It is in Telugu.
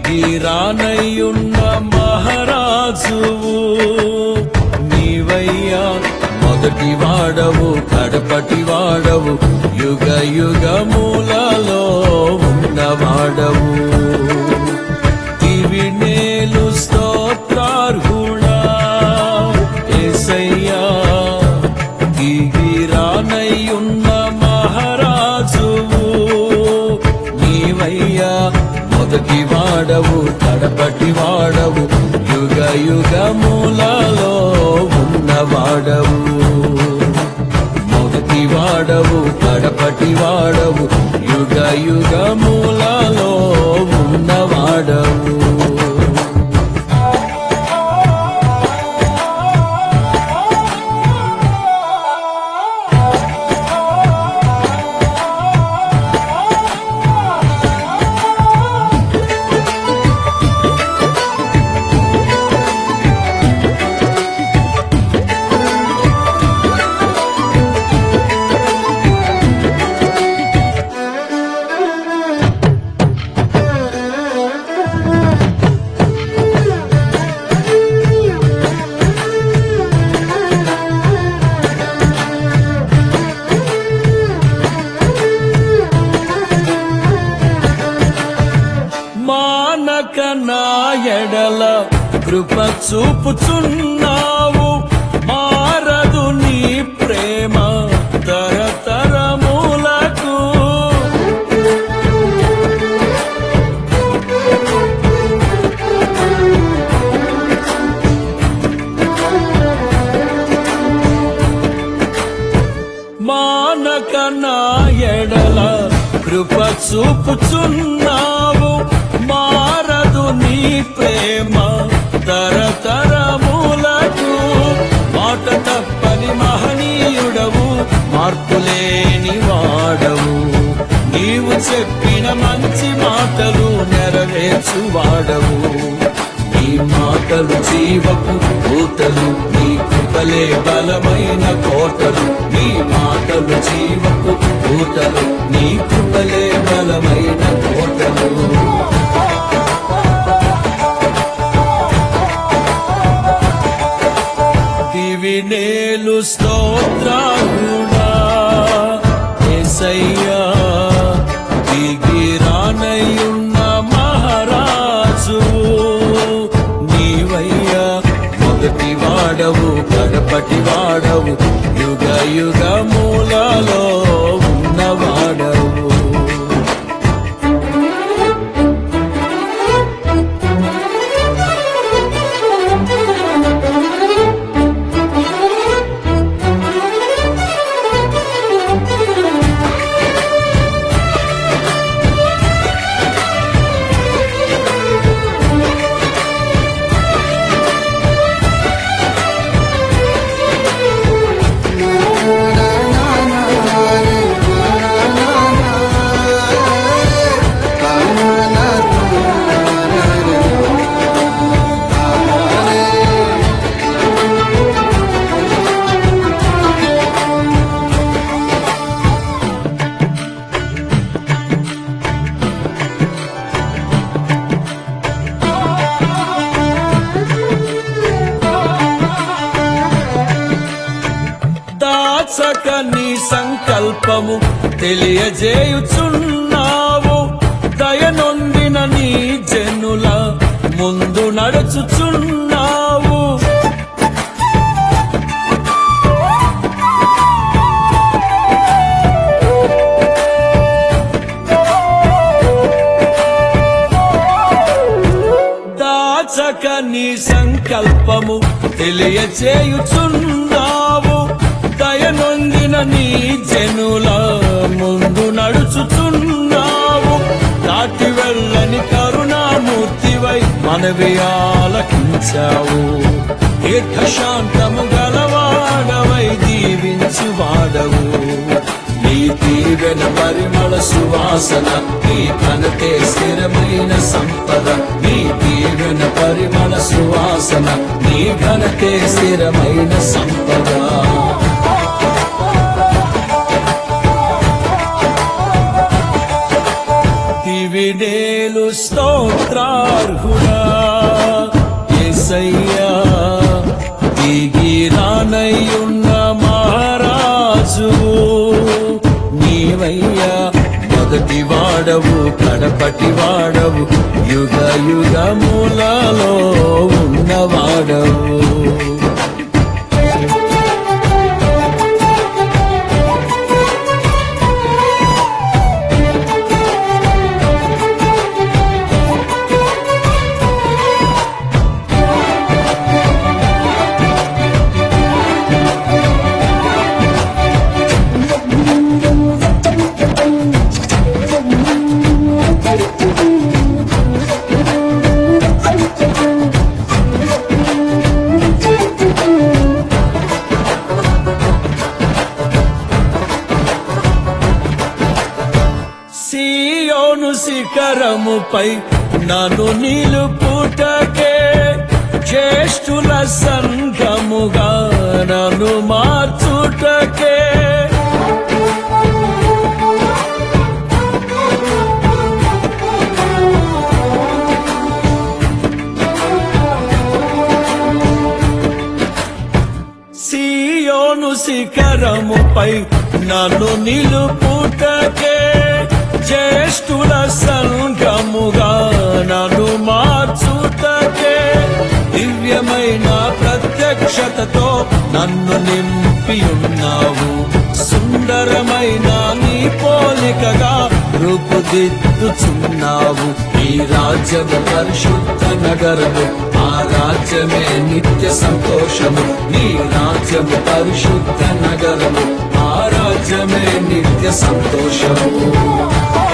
దిగిరానయ్యున్న మహారాజువు నీవయ్యా మొదటి వాడవు కడపటి వాడవు యుగ యుగములలో ఉన్నవాడవు దివి నేలు స్తోత్రార్హుడా ఏసయ్యా దిగిరానయ్యున్న మహారాజువు నీవయ్యా మొదటి వాడవు కడపటి వాడవు యుగ యుగములలో ఉన్నవాడవు మొదటి వాడవు కడపటి వాడవు యుగ యుగములలో ఉన్నవాడవు మానక నా ఎడల కృప చూపుచున్నావు మారదు నీ ప్రేమ తరతరములకు మానక నా ఎడల కృప చూపుచున్నావు మారదు నీ ప్రేమ తరతరములకు మాట తప్పని మహనీయుడవు మార్పులేని వాడవు నీవు చెప్పిన మంచి మాటలు నెరవేర్చువాడవు నీ మాటలు జీవపు పూతలు నీ కృపలే బలమైన కోటలు నీ మాటలు జీవపు పూతలు నీ కృపలే బలమైన కోటలు దివి నేలు స్తోత్రాలుడా ఏసయ్యా దిగిరానయ్యున్న మహారాజు నీవయ్యా మొదటి వాడవు కడపటి వాడవు యుగ యుగములలో ఉన్నవాడవు దాచక నీ సంకల్పము తెలియజేయుచున్నావు దయనొందిన నీ జనుల ముందు నడుచుచున్నావు దాచక నీ సంకల్పము తెలియచేయుచున్నావు దయనొందిన నీ జనుల ముందు నడుచుచున్నావు దాటి వెళ్ళని కరుణామూర్తివై మనవి ఆలకించావు దీర్ఘశాంతము గలవాడవై దీవించువాడవు నీ దీవెన పరిమళ సువాసన నీ ఘనతే స్థిరమైన సంపద నీ దీవెన పరిమళ సువాసన నీ ఘనతే స్థిరమైన సంపద దివిడేలు స్తోత్రార్హుడా ఏసయ్యా దిగి రానయ్యున్న మహారాజు నీవయ్యా మొదటి వాడవు కడపటి వాడవు యుగ యుగములలో ఉన్నవాడవు సియోను శిఖరముపై నన్ను నిలుపుటకే జ్యేష్ఠుల సంఘముగా నన్ను మార్చుటకే సియోను శిఖరముపై నన్ను నిలుపుటకే జ్యేష్ఠుల సంఘముగా నన్ను మార్చుటకే దివ్యమైన ప్రత్యక్షతతో నన్ను నింపి ఉన్నావు సుందరమైన నీ పోలికగా రూపుదిద్దుచున్నావు ఈ రాజ్యము పరిశుద్ధ నగరము ఆ రాజ్యమే నిత్య సంతోషము నీ రాజ్యము పరిశుద్ధ నగరము ఆ రాజ్యమే నిత్య సంతోషము